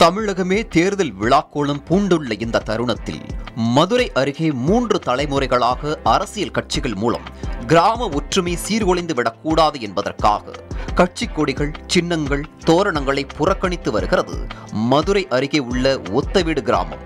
தமிழகமே தேர்தல் விழாக்கோளம் பூண்டுள்ள இந்த தருணத்தில் மதுரை அருகே மூன்று தலைமுறைகளாக அரசியல் கட்சிகள் மூலம் கிராம ஒற்றுமை சீர்குலைந்து விடக்கூடாது என்பதற்காக கட்சி கொடிகள் சின்னங்கள் தோரணங்களை புறக்கணித்து வருகிறது மதுரை அருகே உள்ள ஒத்தவீடு கிராமம்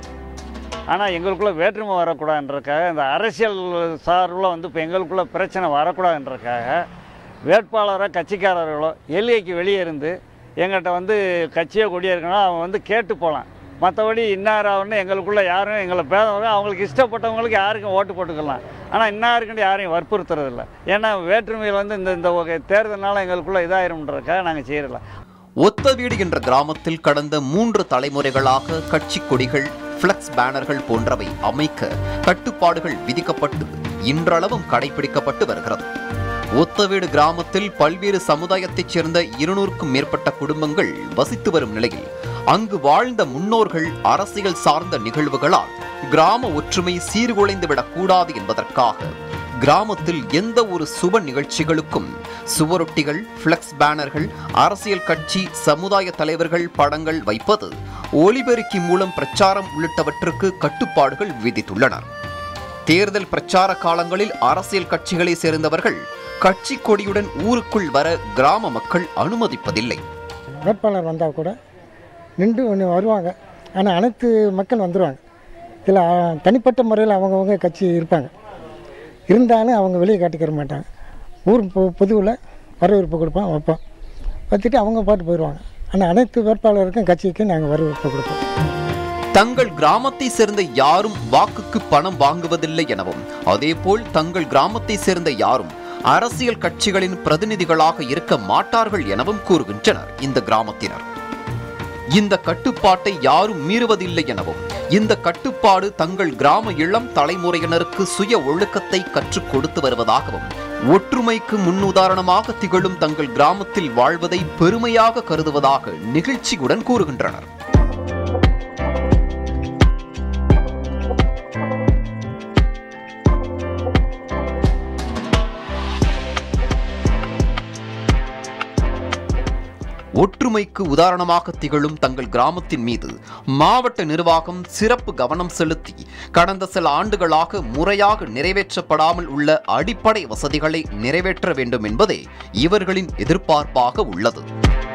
ஆனால் எங்களுக்குள்ள வேற்றுமை வரக்கூடாதுன்றதுக்காக இந்த அரசியல் சார்பில் வந்து இப்போ எங்களுக்குள்ள பிரச்சனை வரக்கூடாதுன்றதுக்காக வேட்பாளரோ கட்சிக்காரர்களோ எல்லைக்கு வெளியே இருந்து எங்கள்கிட்ட வந்து கட்சியோ கொடியோ இருக்கணும் அவன் வந்து கேட்டு போகலாம் மற்றபடி இன்னாராகனு எங்களுக்குள்ள யாரும் எங்களை பேதவங்க அவங்களுக்கு இஷ்டப்பட்டவங்களுக்கு யாருக்கும் ஓட்டு போட்டுக்கலாம் ஆனால் இன்னாருக்குன்னு யாரையும் வற்புறுத்துறதில்ல ஏன்னா வேற்றுமையில் வந்து இந்த இந்த வகை தேர்தல்னால எங்களுக்குள்ள இதாயிரும்ன்றதுக்காக நாங்கள் செய்யறதில்ல ஒத்தவீடு என்ற கிராமத்தில் கடந்த மூன்று தலைமுறைகளாக கட்சி கொடிகள் பிளக்ஸ் பேனர்கள் போன்றவை அமைக்க கட்டுப்பாடுகள் விதிக்கப்பட்டு இன்றளவும் கடைபிடிக்கப்பட்டு வருகிறது ஒத்தவீடு கிராமத்தில் பல்வேறு சமுதாயத்தைச் சேர்ந்த இருநூறுக்கும் மேற்பட்ட குடும்பங்கள் வசித்து வரும் நிலையில் அங்கு வாழ்ந்த முன்னோர்கள் அரசியல் சார்ந்த நிகழ்வுகளால் கிராம ஒற்றுமை சீர்குலைந்து விடக்கூடாது என்பதற்காக கிராமத்தில் எந்த ஒரு சுப நிகழ்ச்சிகளுக்கும் சுவரொட்டிகள் பிளக்ஸ் பேனர்கள் அரசியல் கட்சி சமுதாய தலைவர்கள் படங்கள் வைப்பது ஒலிபெருக்கி மூலம் பிரச்சாரம் உள்ளிட்டவற்றுக்கு கட்டுப்பாடுகள் விதித்துள்ளனர் தேர்தல் பிரச்சார காலங்களில் அரசியல் கட்சிகளை சேர்ந்தவர்கள் கட்சி கொடியுடன் ஊருக்குள் வர கிராம மக்கள் அனுமதிப்பதில்லை வேட்பாளர் வந்தால் கூட நின்று ஒன்று வருவாங்க ஆனால் அனைத்து மக்கள் வந்துடுவாங்க இதில் தனிப்பட்ட முறையில் அவங்கவுங்க கட்சி இருப்பாங்க இருந்தாலும் அவங்க வெளியே காட்டிக்கிற மாட்டாங்க ஊர் பொ பொதுவில் வரவேற்பு கொடுப்போம் வைப்போம் வச்சுட்டு அவங்க பாட்டு போயிடுவாங்க ஆனால் அனைத்து வேட்பாளருக்கும் கட்சிக்கும் நாங்கள் வரவேற்பு கொடுப்போம் தங்கள் கிராமத்தை சேர்ந்த யாரும் வாக்குக்கு பணம் வாங்குவதில்லை எனவும் அதேபோல் தங்கள் கிராமத்தை சேர்ந்த யாரும் அரசியல் கட்சிகளின் பிரதிநிதிகளாக இருக்க மாட்டார்கள் எனவும் கூறுகின்றனர் இந்த கிராமத்தினர் இந்த கட்டுப்பாட்டை யாரும் மீறுவதில்லை எனவும் இந்த கட்டுப்பாடு தங்கள் கிராம இளம் தலைமுறையினருக்கு சுய ஒழுக்கத்தை கற்றுக் கொடுத்து வருவதாகவும் ஒற்றுமைக்கு முன்னுதாரணமாக திகழும் தங்கள் கிராமத்தில் வாழ்வதை பெருமையாக கருதுவதாக நிகழ்ச்சியுடன் கூறுகின்றனர் ஒற்றுமைக்கு உதாரணமாக திகழும் தங்கள் கிராமத்தின் மீது மாவட்ட நிர்வாகம் சிறப்பு கவனம் செலுத்தி கடந்த சில ஆண்டுகளாக முறையாக நிறைவேற்றப்படாமல் உள்ள அடிப்படை வசதிகளை நிறைவேற்ற வேண்டும் என்பதே இவர்களின் எதிர்பார்ப்பாக உள்ளது